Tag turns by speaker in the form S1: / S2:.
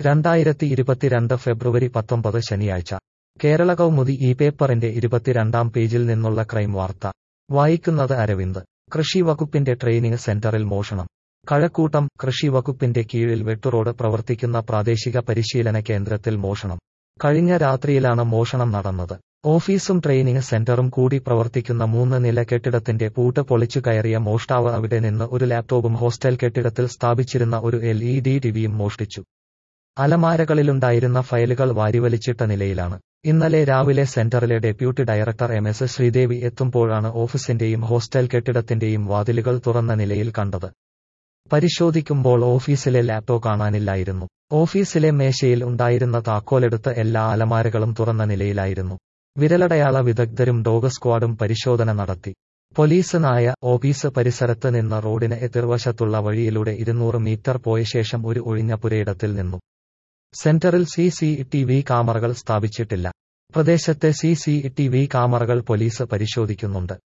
S1: രണ്ടായിരത്തി ഇരുപത്തിരണ്ട് ഫെബ്രുവരി പത്തൊമ്പത് ശനിയാഴ്ച കേരള കൗമുദി ഈ പേപ്പറിന്റെ ഇരുപത്തിരണ്ടാം പേജിൽ നിന്നുള്ള ക്രൈം വാർത്ത വായിക്കുന്നത് അരവിന്ദ് കൃഷി വകുപ്പിന്റെ ട്രെയിനിങ് സെന്ററിൽ മോഷണം കഴക്കൂട്ടം കൃഷി വകുപ്പിന്റെ കീഴിൽ വെട്ടുറോഡ് പ്രവർത്തിക്കുന്ന പ്രാദേശിക പരിശീലന കേന്ദ്രത്തിൽ മോഷണം കഴിഞ്ഞ രാത്രിയിലാണ് മോഷണം നടന്നത് ഓഫീസും ട്രെയിനിങ് സെന്ററും കൂടി പ്രവർത്തിക്കുന്ന മൂന്ന് നില കെട്ടിടത്തിന്റെ പൂട്ട് പൊളിച്ചു കയറിയ മോഷ്ടാവ് അവിടെ നിന്ന് ഒരു ലാപ്ടോപ്പും ഹോസ്റ്റൽ കെട്ടിടത്തിൽ സ്ഥാപിച്ചിരുന്ന ഒരു എൽ ഇ ഡി ടിവിയും മോഷ്ടിച്ചു അലമാരകളിലുണ്ടായിരുന്ന ഫയലുകൾ വാരിവലിച്ചിട്ട നിലയിലാണ് ഇന്നലെ രാവിലെ സെന്ററിലെ deputy director M S Sreedevi എത്തുമ്പോഴാണ് ഓഫീസിന്റെയും ഹോസ്റ്റൽ കെട്ടിടത്തിന്റെയും വാതിലുകൾ തുറന്ന നിലയിൽ കണ്ടത് പരിശോധിക്കുമ്പോൾ ഓഫീസിലെ ലാപ്ടോപ്പ് കാണാനില്ലായിരുന്നു ഓഫീസിലെ മേശയിൽ ഉണ്ടായിരുന്ന താക്കോലെടുത്ത് എല്ലാ അലമാരകളും തുറന്ന നിലയിലായിരുന്നു വിരലടയാള വിദഗ്ധരും ഡോഗ് സ്ക്വാഡും പരിശോധന നടത്തി പോലീസ് നായ ഓഫീസ് പരിസരത്ത് നിന്ന് റോഡിന് എതിർവശത്തുള്ള വഴിയിലൂടെ ഇരുന്നൂറ് മീറ്റർ പോയ ശേഷം ഒരു ഒഴിഞ്ഞ പുരയിടത്തിൽ നിന്നു സെന്ററിൽ സി സി ടി വി ക്യാമറകൾ സ്ഥാപിച്ചിട്ടില്ല പ്രദേശത്തെ സി സി ടി വി ക്യാമറകൾ പോലീസ് പരിശോധിക്കുന്നുണ്ട്